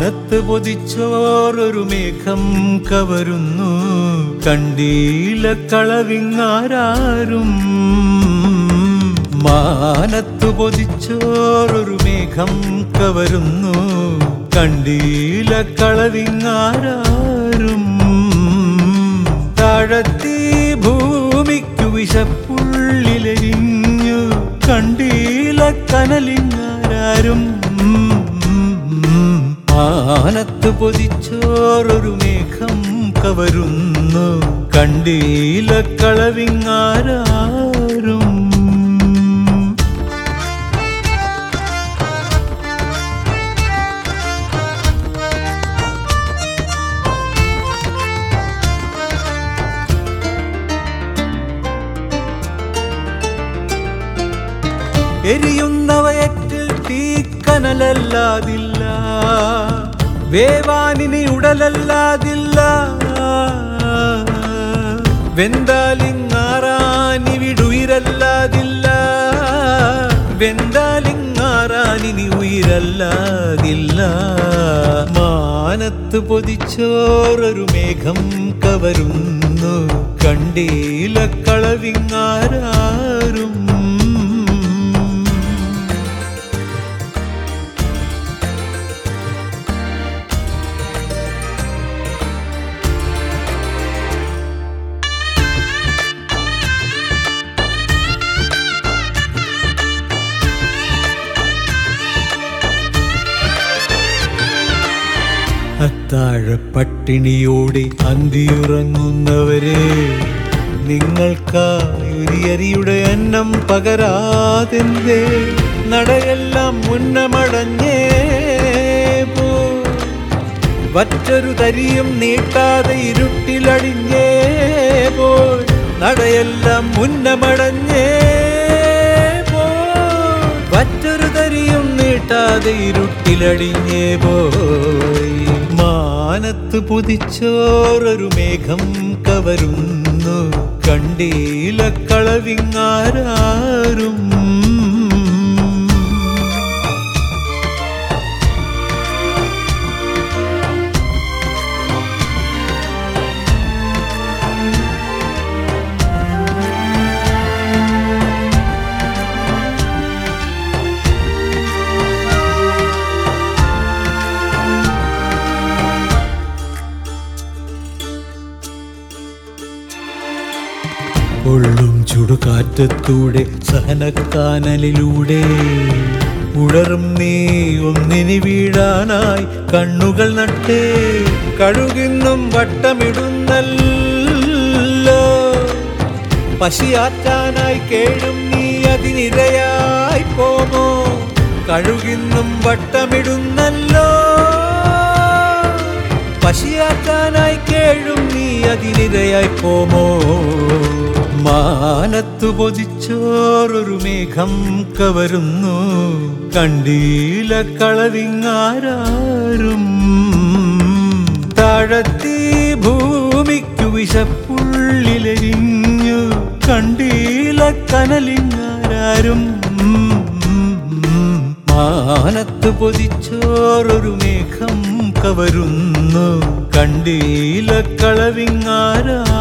മാനത്ത് പൊതിച്ചോറൊരു മേഘം കവരുന്നു കണ്ടീല കളവിങ്ങാരും മാനത്ത് പൊതിച്ചോറൊരു മേഘം കവരുന്നു കണ്ടീല കളവിങ്ങാരും താഴത്തി ഭൂമിക്കു വിശപ്പുള്ളിലെരിഞ്ഞു കണ്ടീല കനലിങ്ങാരും മാനത്ത് പൊതിച്ചോറൊരു മേഘം കവരുന്നു കണ്ടീല കളവിങ്ങാരും എരിയുന്നവയറ്റിൽ തീക്കനലല്ലാതില്ല വേവാനിനി ഉടലല്ലാതില്ല വെന്താലിങ്ങാറാനിവിടുയിരല്ലാതില്ല വെന്താലിങ്ങാറാനിനി ഉയരല്ലാതില്ല മാനത്ത് പൊതിച്ചോറൊരു മേഘം കവരുന്നു കണ്ടീല കളവിങ്ങാരും അത്താഴ പട്ടിണിയോടെ അന്തിയുറങ്ങുന്നവരെ നിങ്ങൾക്കായുരിയരിയുടെ അന്നം പകരാതെന്തേ നടയെല്ലാം മുന്നമടഞ്ഞേ പോ വറ്റൊരു തരിയും നീട്ടാതെ ഇരുട്ടിലടിഞ്ഞേ പോയി നടയെല്ലാം മുന്നമടഞ്ഞേ പോയി വറ്റൊരു തരിയും നീട്ടാതെ ഇരുട്ടിലടിഞ്ഞേ പോയി മാനത്ത് പുതിച്ചോറൊരു മേഘം കവരുന്നു കണ്ടീല കളവിങ്ങാരും പൊള്ളും ചുടുകാറ്റത്തൂടെ സഹനക്കാനലിലൂടെ ഉടറും നീ ഒന്നിനി വീഴാനായി കണ്ണുകൾ നട്ടേ കഴുകിന്നും വട്ടമിടുന്നല്ലോ പശിയാറ്റാനായി കേഴും നീ അതിനിരയായി പോമോ കഴുകിന്നും വട്ടമിടുന്നല്ലോ പശിയാറ്റാനായി കേഴും നീ അതിനിരയായി പോമോ മാനത്തു പൊതിച്ചോറൊരു മേഘം കവരുന്നു കണ്ടീല കളവിങ്ങാരും താഴത്തി ഭൂമിക്കു വിശപ്പുള്ളിലെരിഞ്ഞു കണ്ടീല കനലിങ്ങാരും മാനത്ത് പൊതിച്ചോറൊരു മേഘം കവരുന്നു കണ്ടീല കളവിങ്ങാരാ